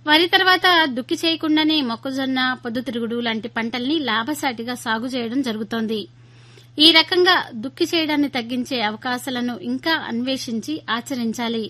వరి తర్వాత దుక్కి చేయకుండానే మొక్కజొన్న పొద్దుతిరుగుడు లాంటి పంటల్ని లాభసాటిగా సాగు చేయడం జరుగుతోంది ఈ రకంగా దుక్కి చేయడాన్ని తగ్గించే అవకాశాలను ఇంకా అన్వేషించి ఆచరించాలి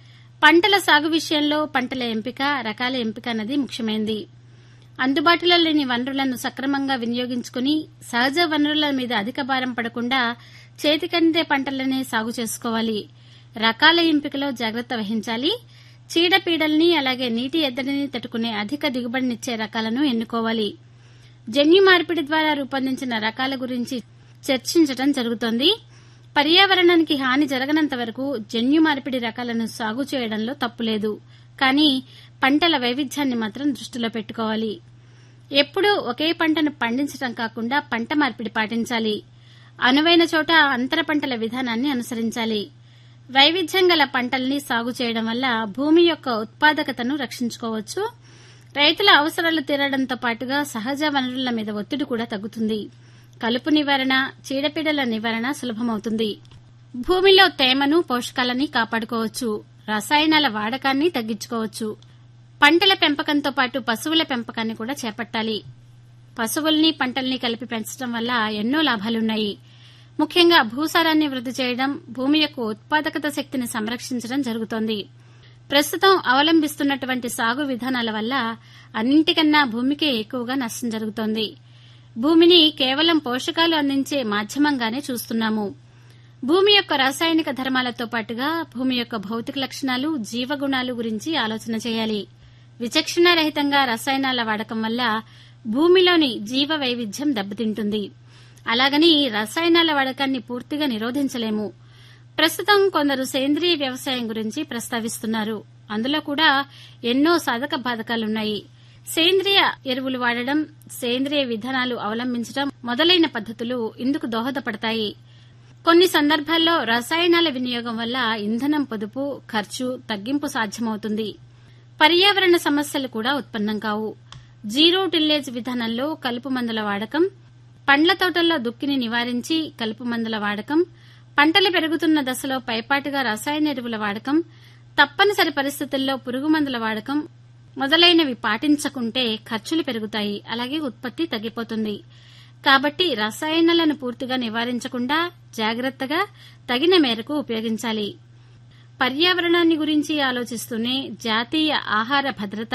పంటల సాగు విషయంలో పంటల ఎంపిక రకాల ఎంపిక అన్నది ముఖ్యమైంది అందుబాటులో లేని వనరులను సక్రమంగా వినియోగించుకుని సహజ వనరుల మీద అధిక భారం పడకుండా చేతికందే పంటలనే సాగు చేసుకోవాలి రకాల ఎంపికలో జాగ్రత్త వహించాలి చీడపీడల్ని అలాగే నీటి ఎద్దడిని తట్టుకునే అధిక దిగుబడినిచ్చే రకాలను ఎన్నుకోవాలి జన్యు మార్పిడి ద్వారా రూపొందించిన రకాల గురించి చర్చించడం జరుగుతోంది పర్యావరణానికి హాని జరగనంత వరకు జన్యు మార్పిడి రకాలను సాగు చేయడంలో తప్పులేదు కానీ పంటల వైవిధ్యాన్ని మాత్రం దృష్టిలో పెట్టుకోవాలి ఎప్పుడూ ఒకే పంటను పండించడం కాకుండా పంట మార్పిడి పాటించాలి అనువైన చోట అంతర పంటల విధానాన్ని అనుసరించాలి వైవిధ్యం గల పంటల్ని సాగు చేయడం వల్ల భూమి యొక్క ఉత్పాదకతను రక్షించుకోవచ్చు రైతుల అవసరాలు తీరడంతో పాటుగా సహజ వనరుల మీద ఒత్తిడి కూడా తగ్గుతుంది కలుపు నివారణ చీడపీడల నివారణ సులభమవుతుంది భూమిలో తేమను పోషకాలని కాపాడుకోవచ్చు రసాయనాల వాడకాన్ని తగ్గించుకోవచ్చు పంటల పెంపకంతో పాటు పశువుల పెంపకాన్ని కూడా చేపట్టాలి పశువుల్ని పంటల్ని కలిపి పెంచడం వల్ల ఎన్నో లాభాలున్నాయి ముఖ్యంగా భూసారాన్ని వృద్ధి చేయడం భూమి యొక్క ఉత్పాదకత శక్తిని సంరక్షించడం జరుగుతోంది ప్రస్తుతం అవలంబిస్తున్నటువంటి సాగు విధానాల వల్ల అన్నింటికన్నా భూమికే ఎక్కువగా నష్టం జరుగుతోంది భూమిని కేవలం పోషకాలు అందించే మాధ్యమంగానే చూస్తున్నాము భూమి యొక్క రాసాయనిక ధర్మాలతో పాటుగా భూమి యొక్క భౌతిక లక్షణాలు జీవగుణాలు గురించి ఆలోచన చేయాలి విచక్షణారహితంగా రసాయనాల వాడకం వల్ల భూమిలోని జీవ వైవిధ్యం దెబ్బతింటుంది అలాగని రసాయనాల వాడకాన్ని పూర్తిగా నిరోధించలేము ప్రస్తుతం కొందరు సేంద్రీయ వ్యవసాయం గురించి ప్రస్తావిస్తున్నారు అందులో కూడా ఎన్నో సాధక బాధకాలున్నాయి సేంద్రియ ఎరువులు వాడడం సేంద్రియ విధానాలు అవలంబించడం మొదలైన పద్దతులు ఇందుకు దోహదపడతాయి కొన్ని సందర్భాల్లో రసాయనాల వినియోగం వల్ల ఇంధనం పొదుపు ఖర్చు తగ్గింపు సాధ్యమవుతుంది పర్యావరణ సమస్యలు కూడా ఉత్పన్నం కావు జీరో టిల్లేజ్ విధానంలో కలుపు మందుల వాడకం పండ్ల తోటల్లో దుక్కిని నివారించి కలుపు మందుల వాడకం పంటలు పెరుగుతున్న దశలో పైపాటుగా రసాయన ఎరువుల వాడకం తప్పనిసరి పరిస్థితుల్లో పురుగు మందుల వాడకం మొదలైనవి పాటించకుంటే ఖర్చులు పెరుగుతాయి అలాగే ఉత్పత్తి తగ్గిపోతుంది కాబట్టి రసాయనాలను పూర్తిగా నివారించకుండా జాగ్రత్తగా తగిన మేరకు ఉపయోగించాలి పర్యావరణాన్ని గురించి ఆలోచిస్తూనే జాతీయ ఆహార భద్రత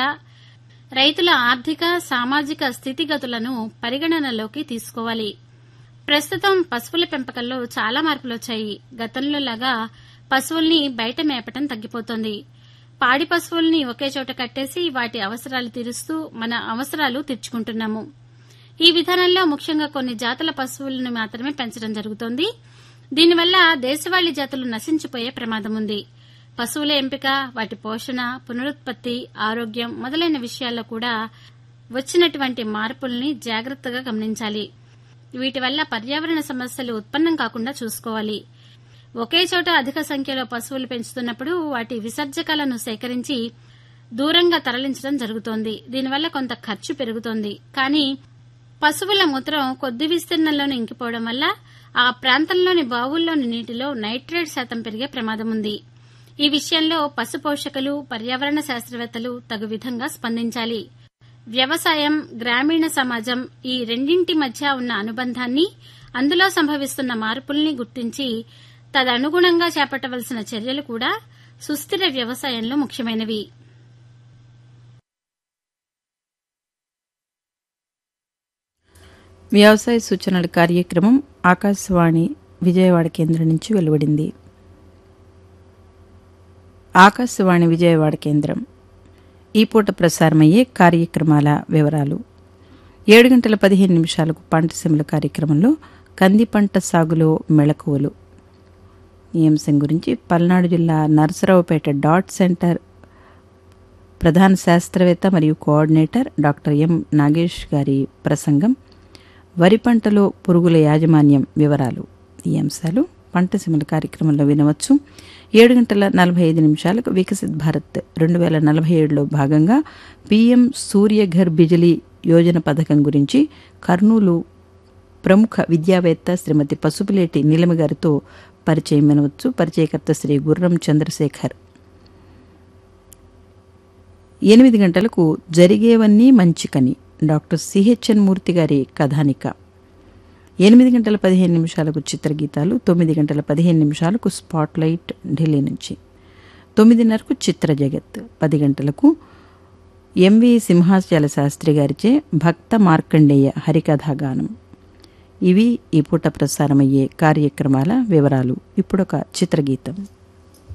రైతుల ఆర్థిక సామాజిక స్థితిగతులను పరిగణనలోకి తీసుకోవాలి ప్రస్తుతం పశువుల పెంపకంలో చాలా మార్పులొచ్చాయి గతంలో లాగా పశువుల్ని బయట మేపటం తగ్గిపోతోంది పాడి పశువుల్ని ఒకే చోట కట్టేసి వాటి అవసరాలు తీరుస్తూ మన అవసరాలు తీర్చుకుంటున్నాము ఈ విధానంలో ముఖ్యంగా కొన్ని జాతుల పశువులను మాత్రమే పెంచడం జరుగుతోంది దీనివల్ల దేశవాళీ జాతులు నశించిపోయే ప్రమాదం ఉంది పశువుల ఎంపిక వాటి పోషణ పునరుత్పత్తి ఆరోగ్యం మొదలైన విషయాల్లో కూడా వచ్చినటువంటి మార్పుల్ని జాగ్రత్తగా గమనించాలి వీటి వల్ల పర్యావరణ సమస్యలు ఉత్పన్నం కాకుండా చూసుకోవాలి ఒకే చోట అధిక సంఖ్యలో పశువులు పెంచుతున్నప్పుడు వాటి విసర్జకాలను సేకరించి దూరంగా తరలించడం జరుగుతోంది దీనివల్ల కొంత ఖర్చు పెరుగుతోంది కానీ పశువుల మూత్రం కొద్ది విస్తీర్ణంలోనే ఇంకిపోవడం వల్ల ఆ ప్రాంతంలోని బావుల్లోని నీటిలో నైట్రేట్ శాతం పెరిగే ప్రమాదం ఉంది ఈ విషయంలో పశు పోషకులు పర్యావరణ శాస్త్రవేత్తలు తగు విధంగా స్పందించాలి వ్యవసాయం గ్రామీణ సమాజం ఈ రెండింటి మధ్య ఉన్న అనుబంధాన్ని అందులో సంభవిస్తున్న మార్పుల్ని గుర్తించి తదనుగుణంగా చేపట్టవలసిన చర్యలు కూడా సుస్థిర వ్యవసాయంలో ముఖ్యమైనవి వ్యవసాయ సూచనల కార్యక్రమం ఆకాశవాణి విజయవాడ కేంద్రం నుంచి వెలువడింది ఆకాశవాణి విజయవాడ కేంద్రం ఈ పూట ప్రసారమయ్యే కార్యక్రమాల వివరాలు ఏడు గంటల పదిహేను నిమిషాలకు పంటసీమల కార్యక్రమంలో కంది పంట సాగులో మెళకువలు ఈ అంశం గురించి పల్నాడు జిల్లా నరసరావుపేట డాట్ సెంటర్ ప్రధాన శాస్త్రవేత్త మరియు కోఆర్డినేటర్ డాక్టర్ ఎం నాగేష్ గారి ప్రసంగం వరి పంటలో పురుగుల యాజమాన్యం వివరాలు ఈ అంశాలు పంటసీమల కార్యక్రమంలో వినవచ్చు ఏడు గంటల నలభై ఐదు నిమిషాలకు వికసిత్ భారత్ రెండు వేల నలభై ఏడులో భాగంగా పీఎం సూర్యఘర్ బిజిలీ యోజన పథకం గురించి కర్నూలు ప్రముఖ విద్యావేత్త శ్రీమతి పసుపులేటి నీలమ గారితో పరిచయం వినవచ్చు పరిచయకర్త శ్రీ గుర్రం చంద్రశేఖర్ ఎనిమిది గంటలకు జరిగేవన్నీ మంచికని డాక్టర్ సిహెచ్ఎన్ మూర్తి గారి కథానిక ఎనిమిది గంటల పదిహేను నిమిషాలకు చిత్రగీతాలు తొమ్మిది గంటల పదిహేను నిమిషాలకు స్పాట్లైట్ ఢిల్లీ నుంచి తొమ్మిదిన్నరకు చిత్ర జగత్ పది గంటలకు ఎంవి సింహాచల శాస్త్రి గారిచే భక్త మార్కండేయ హరికథాగానం ఇవి ఈ పూట ప్రసారమయ్యే కార్యక్రమాల వివరాలు ఇప్పుడొక చిత్రగీతం